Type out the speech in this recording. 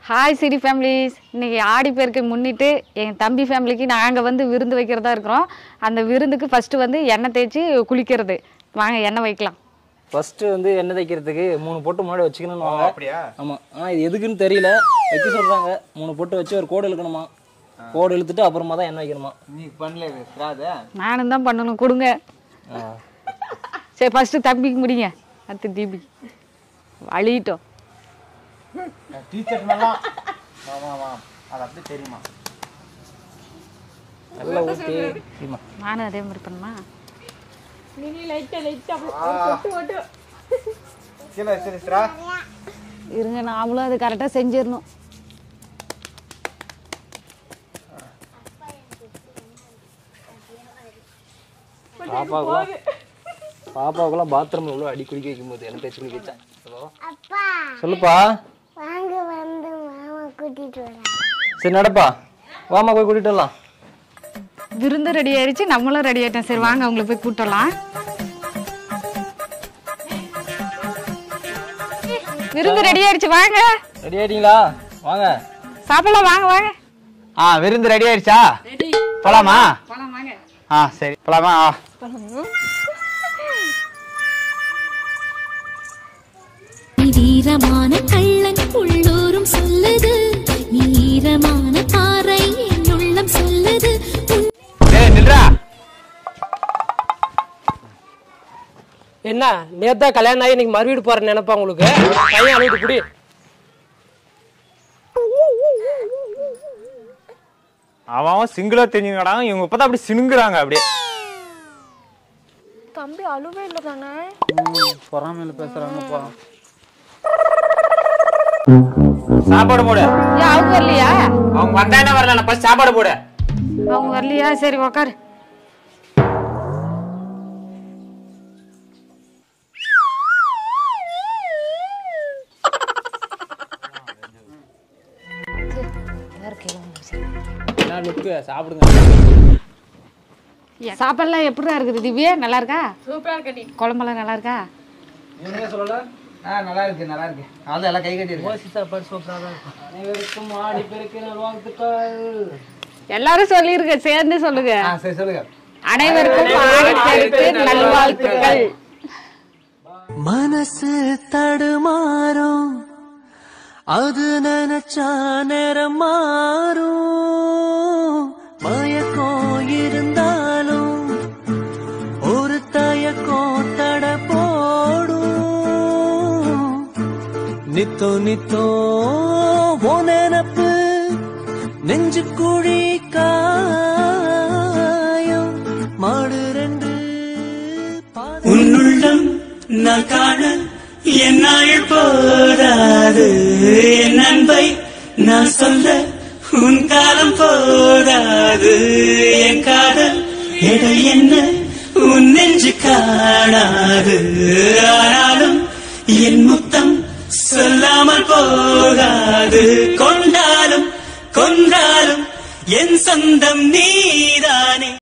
Hi CD families இன்னைக்கு ஆடி பெருக்கை முன்னிட்டு எங்கள் தம்பி ஃபேமிலிக்கு நாங்கள் வந்து விருந்து வைக்கிறதா இருக்கிறோம் அந்த விருந்துக்கு ஃபஸ்ட்டு வந்து எண்ணெய் தேய்ச்சி குளிக்கிறது வாங்க எண்ணெய் வைக்கலாம் ஃபர்ஸ்ட் வந்து எண்ணெய் தைக்கிறதுக்கு மூணு பொட்டு முன்னாடி வச்சுக்கணும்னு வாங்க அப்படியா ஆமாம் ஆனால் இது எதுக்குன்னு தெரியல வைக்க சொல்கிறாங்க மூணு பொட்டு வச்சு ஒரு கோடு இழுக்கணுமா கோடு இழுத்துட்டு அப்புறமா தான் எண்ணெய் வைக்கணுமா நீ பண்ணல இது ராத நானும் தான் பண்ணணும் கொடுங்க சரி ஃபஸ்ட்டு தம்பிக்கு முடிங்க அடுத்து தீபி வழிட்டோம் டீச்சர் நல்லா ஆமா ஆமா அது அப்படியே தெரியுமா நல்லா ஊற்றி சரிம்மா நானும் அதே மாதிரி பண்ணுமா கீழே வச்சிருக்கிறா இருங்க நாமளும் அது கரெக்டாக செஞ்சிடணும் பாப்பாவுக்குலாம் பாப்பாவுக்குலாம் பாத்ரூமில் உள்ள அடி குளிக்க வைக்கும்போது எண்ணெய் தேய்ச்சி குளிக்க வச்சேன் ஹலோ அப்பா சொல்லுப்பா வாங்க வந்து மாமா கூட்டிட்டு வரேன் சரி நடப்பா வாமா போய் கூட்டிட்டு வரலாம் விருந்து ரெடி ஆயிடுச்சு நம்மளும் ரெடி ஆயிட்டோம் சரி வாங்க அவங்களை போய் கூட்டலாம் விருந்து ரெடி ஆயிடுச்சு வாங்க ரெடி ஆயிட்டீங்களா வாங்க சாப்பிடலாம் வாங்க வாங்க ஆ விருந்து ரெடி ஆயிடுச்சா போலாமா போலாம் வாங்க ஆ சரி போலாமா ஆ. வீரமான கள்ளன் உள்ளூரும் சொல்லுது ஈரமான பாறை என் உள்ளம் சொல்லுது உன் ஏய் நில்றா என்ன நேத்தா கல்யாணம் ஆகி இன்னைக்கு மறுவீடு போற நினைப்பா உங்களுக்கு பையன் அழுது குடி அவன் அவன் சிங்கிளா தெரிஞ்சுக்கடாங்க இவங்க இப்பதான் அப்படி சினுங்குறாங்க அப்படியே பொறாமையில பேசுறாங்கப்பா சாப்பாடு போடு ஏன் அவங்க வரலையா அவங்க வந்தா என்ன வரல நான் ஃபர்ஸ்ட் சாப்பாடு போடு அவங்க வரலையா சரி உக்காரு என்ன லுக்கு சாப்பிடுங்க சாப்பாடுலாம் எப்படிடா இருக்குது திவ்யா நல்லா இருக்கா சூப்பரா இருக்கடி குழம்பெல்லாம் நல்லா இருக்கா நீங்க சொல்லல ஆ நல்லா இருக்கு நல்லா இருக்கு அதான் எல்லாம் கை கட்டி இருக்கு ஓசி சாப்பாடு சூப்பராக தான் இருக்கும் அனைவருக்கும் ஆடி பெருக்கு நல்வாழ்த்துக்கள் எல்லாரும் சொல்லிருங்க சேர்ந்து சொல்லுங்க ஆ சரி சொல்லுங்க அனைவருக்கும் ஆடிப்பெருக்கு நல்வாழ்த்துக்கள் மனசு தடுமாறும் அது நினைச்சா நேரம் மாறும் மயக்கம் இருந்தாலும் ஒரு தயக்கம் தட போடும் நித்தோ நித்தோ ஓ நினப்பு நெஞ்சு குழி காயம் மாடு ரெண்டு உன்னுள்ளம் நான் காண என் நாள் போதாது என் அன்பை நான் சொல்ல உன் காலம் போதாது என் காதல் எடை என்ன உன் நெஞ்சு காணாது ஆனாலும் என் முத்தம் சொல்லாமல் போகாது கொண்டாலும் கொண்டாலும் என் சொந்தம் நீதானே